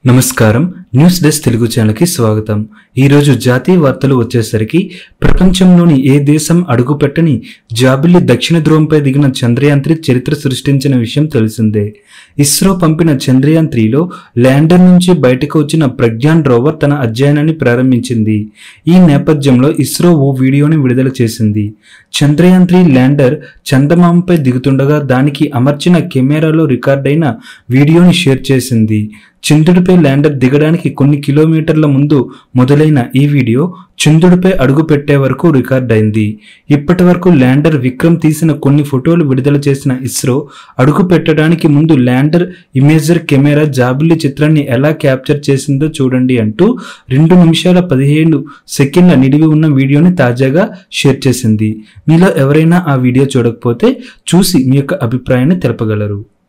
నమస్కారం news desk Telugu ఛానల్కి స్వాగతం ఈరోజు జాతీయ వార్తలు వచ్చేసరికి ప్రపంచంలోని ఏ దేశం అడుగుపెట్టని జాబిల్లి దక్షిణ ధ్రువంపై దిగిన చంద్రయాన్ త్రీ చరిత్ర సృష్టించిన విషయం తెలిసిందే ఇస్రో పంపిన చంద్రయాన్ త్రీలో ల్యాండర్ నుంచి బయటకు వచ్చిన ప్రజ్ఞాన్ రోవర్ తన అధ్యయనాన్ని ప్రారంభించింది ఈ నేపథ్యంలో ఇస్రో ఓ వీడియోని విడుదల చేసింది చంద్రయాన్ త్రీ ల్యాండర్ చందమామపై దిగుతుండగా దానికి అమర్చిన కెమెరాలో రికార్డైన వీడియోని షేర్ చేసింది చంద్రుడిపై ల్యాండర్ దిగడానికి కొన్ని కిలోమీటర్ల ముందు మొదలైన ఈ వీడియో చంద్రుడిపై అడుగు పెట్టే వరకు రికార్డ్ అయింది ఇప్పటి వరకు ల్యాండర్ విక్రమ్ తీసిన కొన్ని ఫోటోలు విడుదల చేసిన ఇస్రో అడుగు పెట్టడానికి ముందు ల్యాండర్ ఇమేజర్ కెమెరా జాబిల్లి చిత్రాన్ని ఎలా క్యాప్చర్ చేసిందో చూడండి అంటూ రెండు నిమిషాల పదిహేను సెకండ్ల నిడివి ఉన్న వీడియోని తాజాగా షేర్ చేసింది మీలో ఎవరైనా ఆ వీడియో చూడకపోతే చూసి మీ యొక్క అభిప్రాయాన్ని తెలపగలరు